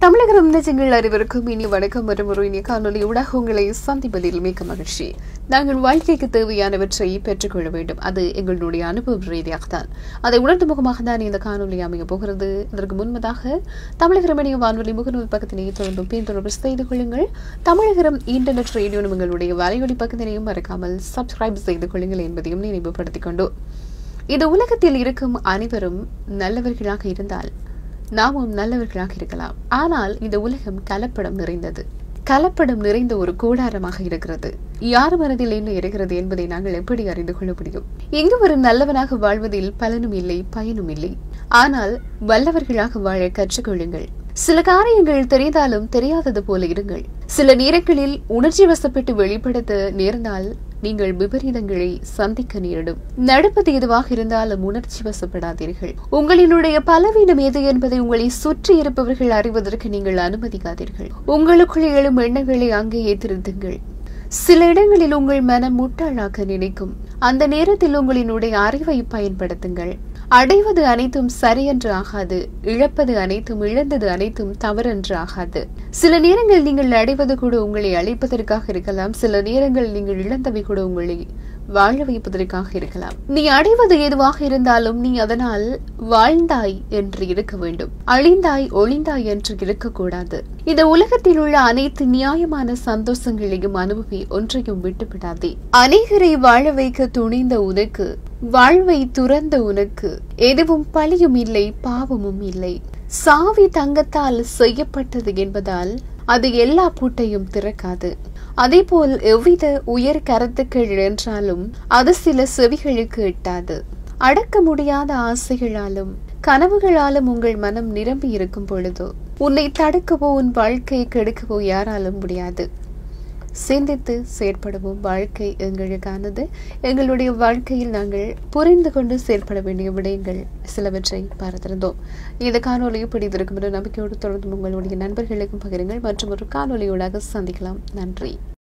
தமிழகம் நெஞ்சங்கள் அனைவருக்கும் இனி வணக்கம் மற்றும் ஒரு இனிய காணொலி ஊடாக உங்களை சந்திப்பதில் மிக்க மகிழ்ச்சி நாங்கள் வாழ்க்கைக்கு தேவையானவற்றை பெற்றுக்கொள்ள வேண்டும் அது எங்களுடைய அனுபவ ரீதியாகத்தான் அதை உணர்ந்த முகமாக தான் இந்த காணொலி அமைய போகிறது இதற்கு முன்பதாக தமிழகம் இணைய வானொலி முகநூல் பக்கத்தினை தொடர்ந்து பின்தொடர்பு செய்து கொள்ளுங்கள் தமிழகம் இன்டர்நெட் ரேடியோ உங்களுடைய வலையொலி பக்கத்தினையும் மறக்காமல் சப்ஸ்கிரைப் செய்து கொள்ளுங்கள் என்பதையும் நினைவுபடுத்திக் கொண்டு இந்த உலகத்தில் இருக்கும் அனைவரும் நல்லவர்களாக இருந்தால் நாமும் நல்லவர்களாக இருக்கலாம் ஆனால் இந்த உலகம் கலப்படம் நிறைந்தது கலப்படம் நிறைந்த ஒரு கூடாரமாக இருக்கிறது யார் மனதில் என்ன இருக்கிறது என்பதை நாங்கள் எப்படி அறிந்து கொள்ள முடியும் இங்கு ஒரு நல்லவனாக வாழ்வதில் பலனும் இல்லை பயனும் இல்லை ஆனால் வல்லவர்களாக வாழ கற்றுக்கொள்ளுங்கள் சில காரியங்கள் தெரிந்தாலும் தெரியாதது போல இருங்கள் சில நேரங்களில் உணர்ச்சி வசப்பட்டு வெளிப்படுத்த நேர்ந்தால் நீங்கள் விபரீதங்களை சந்திக்க நேரிடும் நடப்பது எதுவாக இருந்தாலும் உணர்ச்சி வசப்படாதீர்கள் உங்களினுடைய பலவீனம் எது என்பதை உங்களை சுற்றி இருப்பவர்கள் அறிவதற்கு நீங்கள் அனுமதிக்காதீர்கள் உங்களுக்குள் எழும் எண்ணங்களை அங்கேயே திருத்துங்கள் சில இடங்களில் உங்கள் மனம் முட்டாளாக்க நினைக்கும் அந்த நேரத்தில் உங்களினுடைய அறிவை பயன்படுத்துங்கள் அடைவது அனைத்தும் சரியென்று ஆகாது இழப்பது அனைத்தும் இழந்தது அனைத்தும் தவறென்று ஆகாது சில நேரங்கள் நீங்கள் அடைவது கூட உங்களை அழைப்பதற்காக இருக்கலாம் சில நேரங்கள் நீங்கள் இழந்தவை கூட உங்களை வாழ வைப்பதற்காக இருக்கலாம் நீ அடைவது எதுவாக இருந்தாலும் நீ அதனால் வாழ்ந்தாய் என்று இருக்க வேண்டும் அழிந்தாய் ஒளிந்தாய் என்று இருக்கக்கூடாது இந்த உலகத்தில் உள்ள அனைத்து நியாயமான சந்தோஷங்களையும் அனுபவி ஒன்றையும் விட்டுவிடாதே அநேகரை வாழ வைக்க துணிந்த உனக்கு வாழ்வை துறந்த உனக்கு எதுவும் பழியும் இல்லை பாவமும் இல்லை சாவி தங்கத்தால் செய்யப்பட்டது என்பதால் அது எல்லா பூட்டையும் திறக்காது அதேபோல் எவ்வித உயர் கருத்துக்கள் என்றாலும் அது சில செவிகளுக்கு எட்டாது அடக்க முடியாத ஆசைகளாலும் கனவுகளாலும் உங்கள் மனம் நிரம்பி இருக்கும் பொழுதோ உன்னை தடுக்கவோ உன் வாழ்க்கையை கெடுக்கவோ யாராலும் முடியாது சிந்தித்து செயற்படுவோம் வாழ்க்கை எங்களுக்கானது எங்களுடைய வாழ்க்கையில் நாங்கள் புரிந்து கொண்டு செயற்பட வேண்டிய விடயங்கள் சிலவற்றை பார்த்திருந்தோம் இந்த காணொலியை பிடித்திருக்கும் என்ற நம்பிக்கையோடு தொடர்ந்து உங்களுடைய நண்பர்களுக்கும் பகிருங்கள் மற்றும் ஒரு காணொலியோடாக சந்திக்கலாம் நன்றி